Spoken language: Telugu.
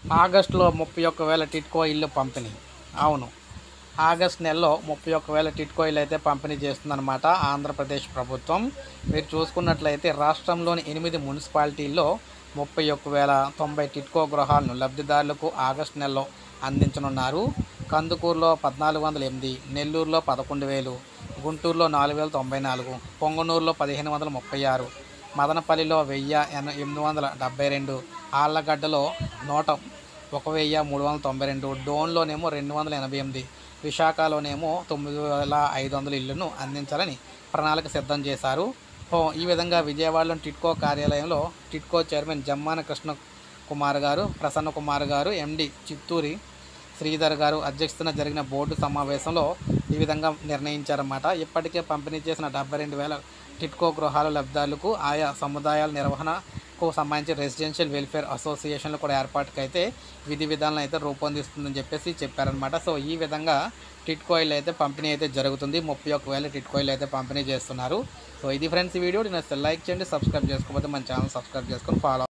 ఆగస్టులో ముప్పై ఒక్క వేల టిట్కో ఇల్లు పంపిణీ అవును ఆగస్ట్ నెలలో ముప్పై ఒక్క వేల టిట్కో ఇల్లు అయితే పంపిణీ చేస్తుందన్నమాట ఆంధ్రప్రదేశ్ ప్రభుత్వం మీరు చూసుకున్నట్లయితే రాష్ట్రంలోని ఎనిమిది మున్సిపాలిటీల్లో ముప్పై ఒక్క వేల తొంభై టిట్కో గృహాలను లబ్ధిదారులకు ఆగస్టు నెలలో అందించనున్నారు కందుకూరులో పద్నాలుగు వందల ఎనిమిది నెల్లూరులో పదకొండు వేలు గుంటూరులో నాలుగు వేల తొంభై నాలుగు పొంగనూరులో పదిహేను వందల ముప్పై ఆరు మదనపల్లిలో వెయ్యి ఎన ఎనిమిది వందల డెబ్బై రెండు ఆళ్ళగడ్డలో నూట ఒక వెయ్యి మూడు వందల తొంభై రెండు డోన్లోనేమో రెండు వందల ఎనభై ఎనిమిది విశాఖలోనేమో తొమ్మిది వేల ఐదు వందల ఇళ్లను అందించాలని ప్రణాళిక సిద్ధం చేశారు ఓ, ఈ విధంగా విజయవాడలోని టిట్కో కార్యాలయంలో టిట్కో చైర్మన్ జమ్మాన కృష్ణ కుమార్ గారు ప్రసన్న కుమార్ గారు ఎండి చిత్తూరి శ్రీధర్ గారు అధ్యక్షతన జరిగిన బోర్డు సమావేశంలో ఈ విధంగా నిర్ణయించారన్నమాట ఇప్పటికే పంపిణీ చేసిన డెబ్బై రెండు వేల టిట్కో గృహాల లబ్ధిదారులకు ఆయా సముదాయాల నిర్వహణకు సంబంధించి రెసిడెన్షియల్ వెల్ఫేర్ అసోసియేషన్లు కూడా ఏర్పాటుకు అయితే విధి విధానాలను అయితే రూపొందిస్తుందని చెప్పేసి చెప్పారనమాట సో ఈ విధంగా టిట్కోయిల్ అయితే పంపిణీ అయితే జరుగుతుంది ముప్పై ఒక్క వేల టిట్కోయిల్ అయితే పంపిణీ చేస్తున్నారు సో ఇది ఫ్రెండ్స్ ఈ వీడియో నేను లైక్ చేయండి సబ్స్క్రైబ్ చేసుకోకపోతే మన ఛానల్ సబ్స్క్రైబ్ చేసుకొని ఫాలో